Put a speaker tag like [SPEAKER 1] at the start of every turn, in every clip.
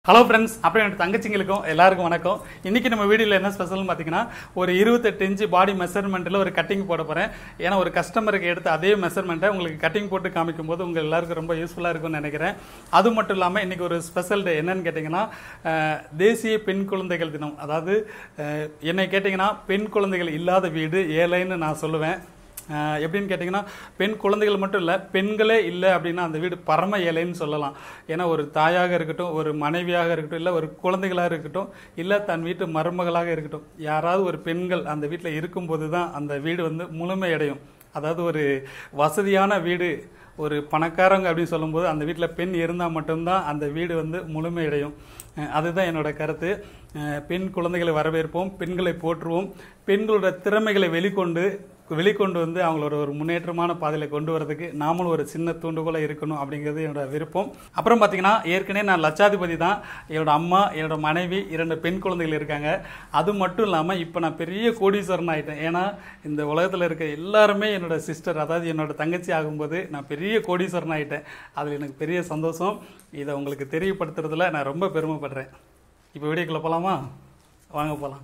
[SPEAKER 1] hello friends அப்புறம் என்னோட தங்கச்சிங்களுக்கும் எல்லாருக்கும் வணக்கம் இன்னைக்கு நம்ம வீடியோவில் என்ன ஸ்பெஷல்னு பார்த்தீங்கன்னா ஒரு இருபத்தெட்டு இன்ச்சு பாடி மெஷர்மெண்ட்டில் ஒரு கட்டிங் போட போகிறேன் ஏன்னா ஒரு கஸ்டமருக்கு எடுத்த அதே மெஷர்மெண்ட்டை உங்களுக்கு கட்டிங் போட்டு காமிக்கும் போது உங்கள் எல்லாருக்கும் ரொம்ப யூஸ்ஃபுல்லாக இருக்கும்னு நினைக்கிறேன் அது மட்டும் இல்லாமல் இன்னைக்கு ஒரு ஸ்பெஷல் டே என்னன்னு கேட்டிங்கன்னா அஹ், தேசிய பெண் குழந்தைகள் தினம் அதாவது அஹ், என்னை கேட்டிங்கன்னா பெண் குழந்தைகள் இல்லாத வீடு ஏழைன்னு நான் சொல்லுவேன் ஆஹ் எப்படின்னு கேட்டிங்கன்னா பெண் குழந்தைகள் மட்டும் இல்லை பெண்களே இல்லை அப்படின்னா அந்த வீடு பரம ஏழைன்னு சொல்லலாம் ஏன்னா ஒரு தாயாக இருக்கட்டும் ஒரு மனைவியாக இருக்கட்டும் இல்லை ஒரு குழந்தைகளாக இருக்கட்டும் இல்லை தன் வீட்டு மருமகளாக இருக்கட்டும் யாராவது ஒரு பெண்கள் அந்த வீட்டில் இருக்கும்போது தான் அந்த வீடு வந்து முழுமையடையும் அதாவது ஒரு வசதியான வீடு ஒரு பணக்காரங்க அப்படின்னு சொல்லும்போது அந்த வீட்டில் பெண் இருந்தால் மட்டும்தான் அந்த வீடு வந்து முழுமையடையும் அஹ் அதுதான் என்னோட கருத்து அஹ் பெண் குழந்தைகளை வரவேற்போம் பெண்களை போற்றுவோம் பெண்களோட திறமைகளை வெளிக்கொண்டு வெளிக்கொண்டு வந்து அவங்களோட ஒரு முன்னேற்றமான பாதையில் கொண்டு வரதுக்கு நாமளும் ஒரு சின்ன தூண்டுகோலாக இருக்கணும் அப்படிங்கிறது என்னோட விருப்பம் அப்புறம் பார்த்தீங்கன்னா ஏற்கனவே நான் லட்சாதிபதி தான் என்னோட அம்மா என்னோட மனைவி இரண்டு பெண் குழந்தைகள் இருக்காங்க அது மட்டும் இல்லாமல் இப்போ நான் பெரிய கோடீஸ்வரன் ஆயிட்டேன் ஏன்னா இந்த உலகத்தில் இருக்க எல்லாருமே என்னோட சிஸ்டர் அதாவது என்னோட தங்கச்சி ஆகும்போது நான் பெரிய கோடீஸ்வரன் ஆயிட்டேன் அதில் எனக்கு பெரிய சந்தோஷம் இதை உங்களுக்கு தெரியப்படுத்துறதுல நான் ரொம்ப பெருமைப்படுறேன் இப்போ வீடியோக்குள்ளே போகலாமா வாங்க போகலாம்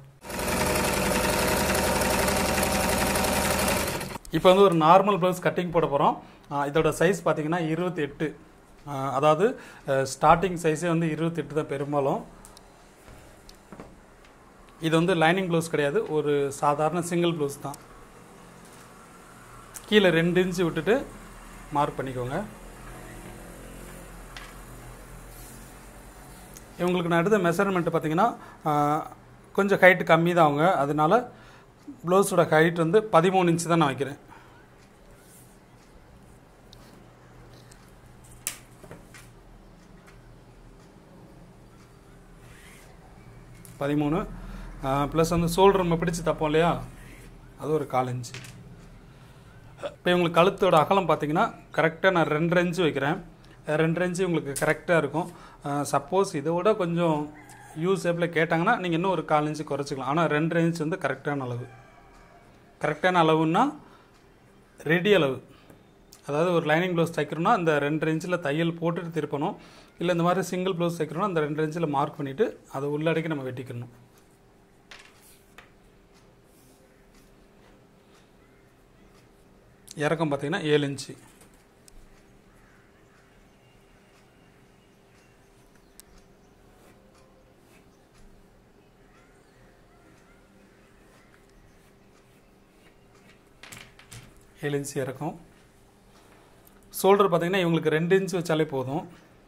[SPEAKER 1] இப்போ வந்து ஒரு நார்மல் ப்ளவுஸ் கட்டிங் போட போகிறோம் இதோட சைஸ் பார்த்தீங்கன்னா இருபத்தி எட்டு அதாவது ஸ்டார்டிங் சைஸே வந்து இருபத்தெட்டு தான் பெரும்பாலும் இது வந்து லைனிங் ப்ளவுஸ் கிடையாது ஒரு சாதாரண சிங்கிள் ப்ளவுஸ் தான் கீழே ரெண்டு இன்ச்சு விட்டுட்டு மார்க் பண்ணிக்கோங்க இவங்களுக்கு நான் எடுத்த மெஷர்மெண்ட் பார்த்தீங்கன்னா ஆஹ், கொஞ்சம் ஹைட்டு கம்மி தான் அவங்க அதனால ப்ளவுஸோட ஹைட் வந்து பதிமூணு இன்ச்சு தான் நான் வைக்கிறேன் பதிமூணு ப்ளஸ் வந்து ஷோல்டர் நம்ம பிடிச்சு தப்போம் இல்லையா அது ஒரு கால் இன்ச்சு இப்போ இவங்களுக்கு கழுத்தோட அகலம் பார்த்தீங்கன்னா கரெக்டாக நான் ரெண்டரை இன்ச்சு வைக்கிறேன் ரெண்டரை இன்ச்சு உங்களுக்கு கரெக்டாக இருக்கும் சப்போஸ் இதை விட கொஞ்சம் யூ ஷேப்பில் கேட்டாங்கன்னா நீங்கள் இன்னும் ஒரு கால் இன்ச்சு குறைச்சிக்கலாம் ஆனால் ரெண்டரை இன்ச் வந்து கரெக்டான அளவு கரெக்டான அளவுன்னா ரெடி அளவு அதாவது ஒரு லைனிங் ப்ளவுஸ் தைக்கிறோம்னா அந்த ரெண்டரை இன்ச்சில் தையல் போட்டுட்டு திருப்பணும் இல்லை இந்த மாதிரி சிங்கிள் ப்ளவுஸ் தைக்கிறோம்னா அந்த ரெண்டரை இன்ச்சில் மார்க் பண்ணிவிட்டு அதை உள்ளடக்கி நம்ம வெட்டிக்கணும் இறக்கம் பார்த்தீங்கன்னா ஏழு இன்ச்சு ஏழு இன்ச்சு இறக்கும் ஷோல்டர் பார்த்தீங்கன்னா இவங்களுக்கு ரெண்டு இன்ச்சு வச்சாலே போதும்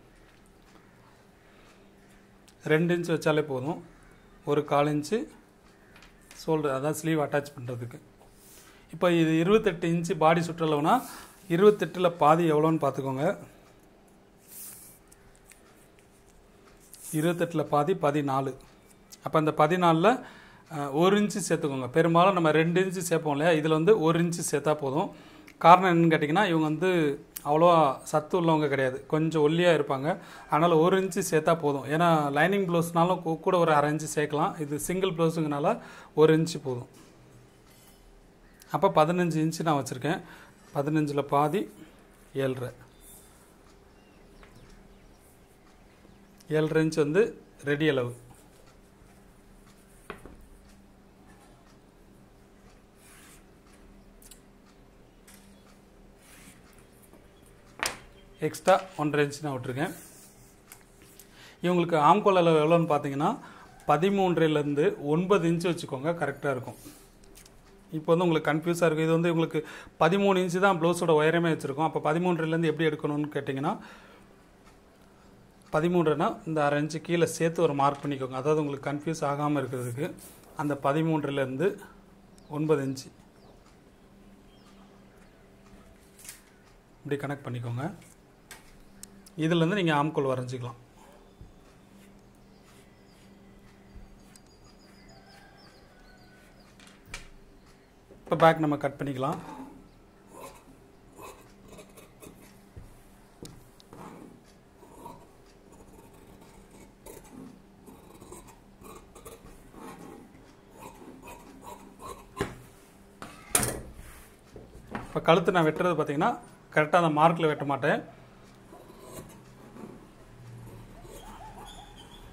[SPEAKER 1] ரெண்டு இன்ச்சு வச்சாலே போதும் ஒரு கால் இன்ச்சு ஷோல்டர் அதான் ஸ்லீவ் அட்டாச் பண்ணுறதுக்கு இப்போ இது இருபத்தெட்டு இன்ச்சு பாடி சுற்றளவுனா இருபத்தெட்டில் பாதி எவ்வளோன்னு பார்த்துக்கோங்க இருபத்தெட்டில் பாதி பதினாலு அப்போ அந்த பதினாலில் ஒரு இன்ச்சு சேர்த்துக்கோங்க பெரும்பாலும் நம்ம ரெண்டு இன்ச்சு சேர்ப்போம் இல்லையா இதில் வந்து ஒரு இன்ச்சு சேர்த்தா போதும் காரணம் என்னன்னு கேட்டிங்கன்னா இவங்க வந்து அவ்வளோவா சத்து உள்ளவங்க கிடையாது கொஞ்சம் ஒல்லியாக இருப்பாங்க அதனால் ஒரு இன்ச்சு சேர்த்தா போதும் ஏன்னா லைனிங் ப்ளவுஸ்னாலும் கூ- கூட ஒரு அரை இன்ச்சு சேர்க்கலாம் இது சிங்கிள் ப்ளவுஸுங்கனால ஒரு இன்ச்சு போதும் அப்போ பதினஞ்சு இன்ச்சு நான் வச்சுருக்கேன் பதினஞ்சில் பாதி ஏழ்ரை ஏழ்ரை இன்ச் வந்து ரெடி அளவு எக்ஸ்ட்ரா ஒன்றரை இன்ச் நான் விட்டுருக்கேன் இவங்களுக்கு ஆம்கோல் அளவு எவ்வளோன்னு பார்த்தீங்கன்னா பதிமூன்றுலேருந்து ஒன்பது இன்ச்சு வச்சுக்கோங்க கரெக்டாக இருக்கும் இப்போ வந்து உங்களுக்கு கன்ஃபியூஸாக இருக்குது இது வந்து உங்களுக்கு பதிமூணு இன்ச்சு தான் ப்ளவுஸோட உயரமே வச்சுருக்கோம் அப்போ பதிமூன்றுலேருந்து எப்படி எடுக்கணும்னு கேட்டிங்கன்னா பதிமூன்றுனா இந்த அரை இன்ச்சு கீழே சேர்த்து ஒரு மார்க் பண்ணிக்கோங்க அதாவது உங்களுக்கு கன்ஃபியூஸ் ஆகாமல் இருக்கிறதுக்கு அந்த பதிமூன்றுலேருந்து ஒன்பது இன்ச்சு இப்படி கனெக்ட் பண்ணிக்கோங்க இதுலேருந்து நீங்கள் ஆம்கோல் வரைஞ்சிக்கலாம் இப்போ பேக் நம்ம கட் பண்ணிக்கலாம் இப்போ கழுத்து நான் வெட்டுறது பார்த்தீங்கன்னா கரெக்டாக அந்த மார்க்கில் வெட்ட மாட்டேன்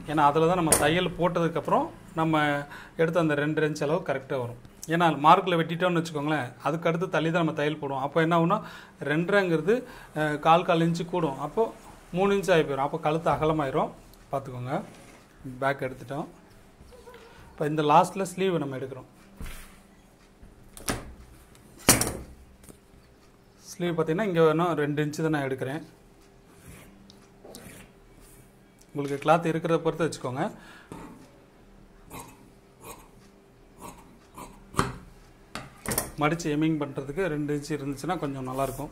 [SPEAKER 1] ஏன்னா அதில் தான் நம்ம தையல் போட்டதுக்கப்புறம் நம்ம எடுத்த அந்த ரெண்டு இன்ச் அளவு கரெக்டாக வரும் ஏன்னா மார்க்கில் வெட்டிட்டோம்னு வச்சுக்கோங்களேன் அதுக்கு அடுத்து தள்ளி தான் நம்ம தையல் போடுவோம் அப்போ என்ன ஆகும்னா ரெண்டரைங்கிறது அஹ், கால் கால் இன்ச்சு கூடும் அப்போது மூணு இன்ச் ஆகி போயிடும் அப்போ கழுத்து அகலமாயிரும் பார்த்துக்கோங்க பேக் எடுத்துட்டோம் இப்போ இந்த லாஸ்ட்டில் ஸ்லீவ் நம்ம எடுக்கிறோம் ஸ்லீவ் பார்த்தீங்கன்னா இங்கே வேணும் ரெண்டு இன்ச்சு தான் நான் எடுக்கிறேன் உங்களுக்கு கிளாத் இருக்கிறத பொறுத்து வச்சுக்கோங்க மடித்து எமிங் பண்ணுறதுக்கு ரெண்டு இன்ச்சு இருந்துச்சுன்னா கொஞ்சம் நல்லாயிருக்கும்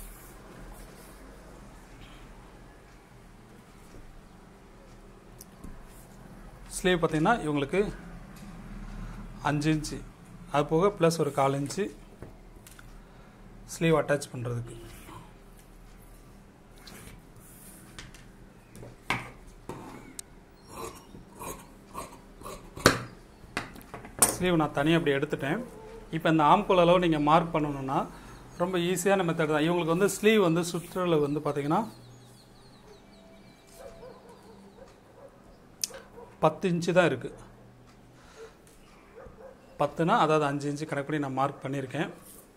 [SPEAKER 1] ஸ்லீவ் பார்த்தீங்கன்னா இவங்களுக்கு அஞ்சு இன்ச்சு அது போக ப்ளஸ் ஒரு கால் இன்ச்சு ஸ்லீவ் அட்டாச் பண்ணுறதுக்கு ஸ்லீவ் நான் தனியாக அப்படி எடுத்துட்டேன் இப்போ இந்த ஆம்கோல் அளவு நீங்கள் மார்க் பண்ணணும்னா ரொம்ப ஈஸியான மெத்தட் தான் இவங்களுக்கு வந்து ஸ்லீவ் வந்து சுற்றளவு வந்து பார்த்தீங்கன்னா பத்து இன்ச்சு தான் இருக்குது பத்துனா அதாவது அஞ்சு இன்ச்சு கணக்கு பண்ணி நான் மார்க் பண்ணியிருக்கேன்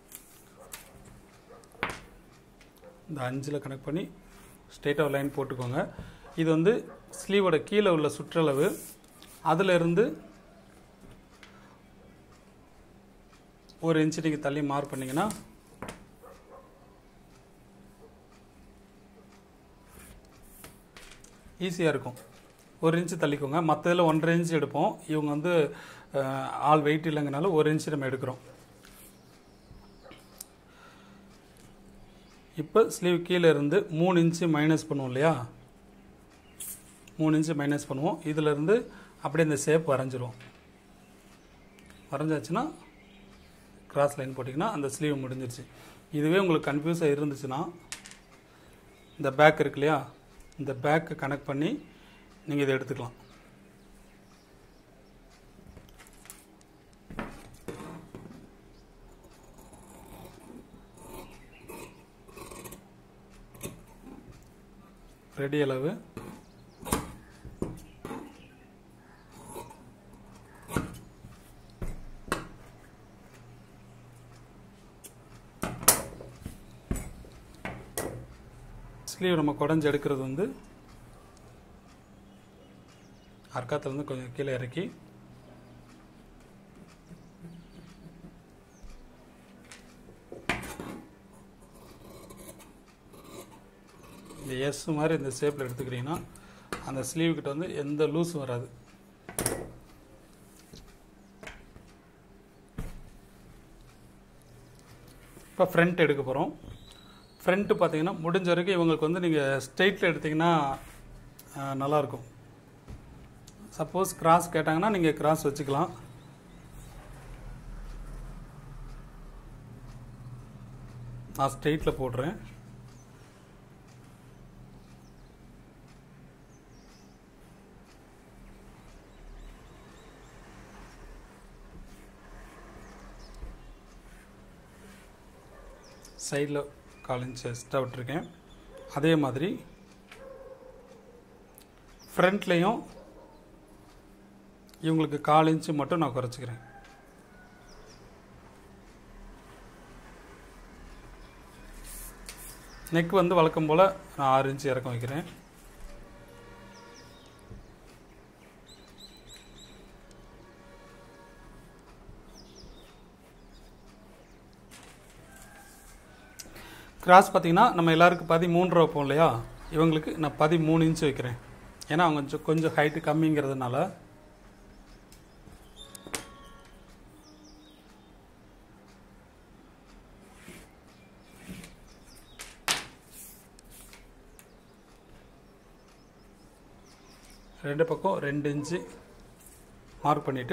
[SPEAKER 1] இந்த அஞ்சில் கணக்கு பண்ணி ஸ்ட்ரெயிட்டாக லைன் போட்டுக்கோங்க இது வந்து ஸ்லீவோட கீழே உள்ள சுற்றளவு அதில் இருந்து ஒரு இன்ச்சு நீங்கள் தள்ளி மார்க் பண்ணிங்கன்னா ஈஸியாக இருக்கும் ஒரு இன்ச்சு தள்ளிக்கோங்க மற்றதில் ஒன்றரை இன்ச்சு எடுப்போம் இவங்க வந்து அஹ், ஆள் வெயிட் இல்லைங்கனால ஒரு இன்ச்சு நம்ம எடுக்கிறோம் இப்போ ஸ்லீவ் கீழே இருந்து மூணு இன்ச்சு மைனஸ் பண்ணுவோம் இல்லையா மூணு இன்ச்சு மைனஸ் பண்ணுவோம் இதிலிருந்து அப்படியே இந்த ஷேப் வரைஞ்சிரும் வரைஞ்சாச்சுன்னா கிராஸ் லைன் போட்டிங்கன்னா அந்த ஸ்லீவ் முடிஞ்சிருச்சு இதுவே உங்களுக்கு கன்ஃபியூஸாக இருந்துச்சுன்னா இந்த பேக் இருக்கு இல்லையா இந்த பேக்கை கனெக்ட் பண்ணி நீங்கள் இதை எடுத்துக்கலாம் ரெடி அளவு ஸ்லீவ் நம்ம குடஞ்சி எடுக்கிறது வந்து அர்க்காத்துலேருந்து கொஞ்சம் கீழே இறக்கி இந்த எஸ் மாதிரி இந்த ஷேப்பில் எடுத்துக்கிட்டிங்கன்னா அந்த ஸ்லீவ் கிட்ட வந்து எந்த லூஸும் வராது இப்போ ஃப்ரண்ட் எடுக்க போகிறோம் ஃப்ரண்ட்டு பார்த்தீங்கன்னா முடிஞ்ச வரைக்கும் இவங்களுக்கு வந்து நீங்கள் ஸ்ட்ரெயிட்டில் எடுத்தீங்கன்னா அஹ், நல்லாயிருக்கும் சப்போஸ் கிராஸ் கேட்டாங்கன்னா நீங்கள் கிராஸ் வச்சுக்கலாம் நான் ஸ்ட்ரெயிட்டில் போடுறேன் சைடில் கால் இன்ச் எக்ஸ்ட்ரா விட்டுருக்கேன் அதே மாதிரி ஃப்ரண்ட்லேயும் இவங்களுக்கு கால் இன்ச்சு மட்டும் நான் குறைச்சிக்கிறேன் நெக் வந்து வழக்கம் போல் நான் ஆறு இன்ச்சு இறக்கம் வைக்கிறேன் கிராஸ் பார்த்தீங்கன்னா நம்ம எல்லாருக்கும் பதி மூன்று வைப்போம் இல்லையா இவங்களுக்கு நான் பதி மூணு இன்ச்சு வைக்கிறேன் ஏன்னா அவங்க கொஞ்சம் கொஞ்சம் ஹைட்டு கம்மிங்கிறதுனால ரெண்டு பக்கம் ரெண்டு இன்ச்சு மார்க் பண்ணிவிட்டு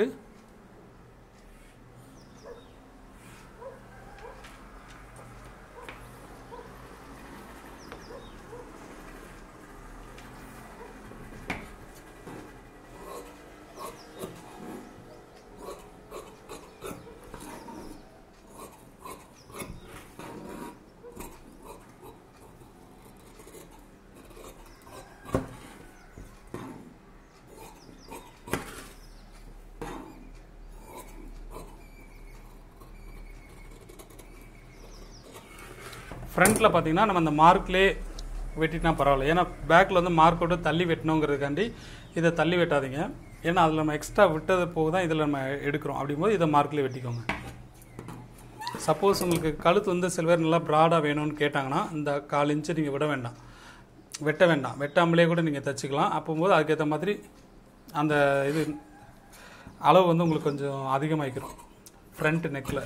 [SPEAKER 1] ஃப்ரண்ட்டில் பார்த்தீங்கன்னா நம்ம அந்த மார்க்லேயே வெட்டினா பரவாயில்ல ஏன்னா பேக்கில் வந்து மார்க்கோட தள்ளி வெட்டணுங்கிறதுக்காண்டி இதை தள்ளி வெட்டாதீங்க ஏன்னா அதில் நம்ம எக்ஸ்ட்ரா விட்டது போக தான் இதில் நம்ம எடுக்கிறோம் அப்படிங்கும்போது இதை மார்க்லேயே வெட்டிக்கோங்க சப்போஸ் உங்களுக்கு கழுத்து வந்து சில பேர் நல்லா ப்ராடாக வேணும்னு கேட்டாங்கன்னா இந்த கால் இன்ச்சு நீங்கள் விட வேண்டாம் வெட்ட வேண்டாம் வெட்டாமலே கூட நீங்கள் தைச்சிக்கலாம் அப்போது அதுக்கேற்ற மாதிரி அந்த இது அளவு வந்து உங்களுக்கு கொஞ்சம் அதிகமாகிக்கிறோம் ஃப்ரண்ட் நெக்கில்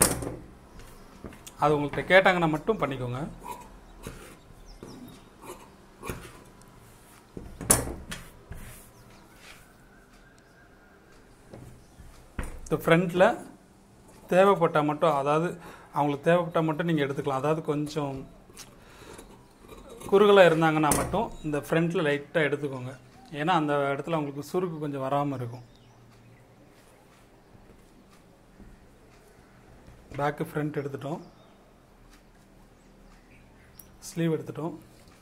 [SPEAKER 1] அது உங்கள்கிட்ட கேட்டாங்கன்னா மட்டும் பண்ணிக்கோங்க இந்த ஃப்ரண்ட்டில் தேவைப்பட்டால் மட்டும் அதாவது அவங்களுக்கு தேவைப்பட்டால் மட்டும் நீங்கள் எடுத்துக்கலாம் அதாவது கொஞ்சம் குறுகலாக இருந்தாங்கன்னா மட்டும் இந்த ஃப்ரண்ட்டில் லைட்டாக எடுத்துக்கோங்க ஏன்னா அந்த இடத்துல அவங்களுக்கு சுருக்கு கொஞ்சம் வராமல் இருக்கும் பேக்கு ஃப்ரண்ட் எடுத்துட்டோம் ஸ்லீவ் எடுத்துட்டோம்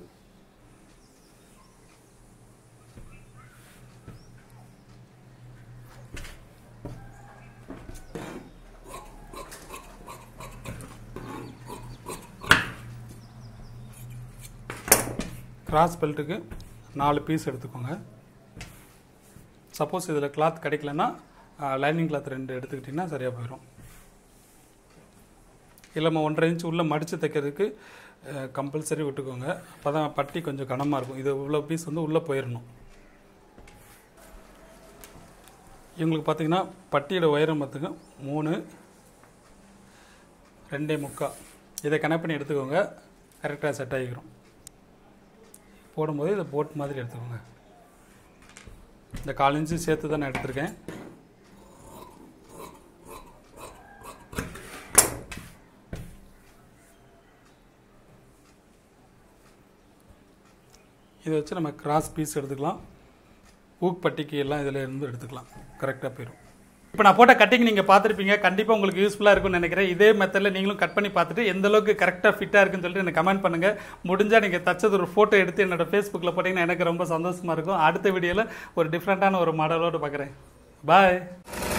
[SPEAKER 1] கிராஸ் பெல்ட்டுக்கு நாலு பீஸ் எடுத்துக்கோங்க சப்போஸ் இதில் கிளாத் கிடைக்கலன்னா லைனிங் கிளாத் ரெண்டு எடுத்துக்கிட்டிங்கன்னா சரியாக போயிடும் இல்லை நம்ம ஒன்றரை இன்ச் உள்ளே மடித்து தைக்கிறதுக்கு கம்பல்சரி விட்டுக்கோங்க அப்போ தான் பட்டி கொஞ்சம் கனமாக இருக்கும் இது இவ்வளோ பீஸ் வந்து உள்ளே போயிடணும் இவங்களுக்கு பார்த்தீங்கன்னா பட்டியோட உயரம் பார்த்துங்க மூணு ரெண்டே முக்கா இதை கனெக்ட் பண்ணி எடுத்துக்கோங்க கரெக்டாக செட் ஆகிக்கிறோம் போடும்போது இதை போட் மாதிரி எடுத்துக்கோங்க இந்த கால் இன்ச்சு சேர்த்து தான் நான் எடுத்திருக்கேன் இதை வச்சு நம்ம கிராஸ் பீஸ் எடுத்துக்கலாம் ஊக் பட்டிக்கு எல்லாம் இதில் இருந்து எடுத்துக்கலாம் கரெக்டாக போயிடும் இப்போ நான் போட்ட கட்டிங் நீங்கள் பார்த்துருப்பீங்க கண்டிப்பாக உங்களுக்கு யூஸ்ஃபுல்லாக இருக்கும்னு நினைக்கிறேன் இதே மெத்தடில் நீங்களும் கட் பண்ணி பார்த்துட்டு எந்த அளவுக்கு கரெக்டாக ஃபிட்டாக இருக்குன்னு சொல்லிட்டு எனக்கு கமெண்ட் பண்ணுங்கள் முடிஞ்சால் நீங்கள் தச்சது ஒரு ஃபோட்டோ எடுத்து என்னோட ஃபேஸ்புக்கில் போட்டிங்கன்னா எனக்கு ரொம்ப சந்தோஷமாக இருக்கும் அடுத்த வீடியோவில் ஒரு டிஃப்ரெண்ட்டான ஒரு மாடலோடு பார்க்குறேன் பாய்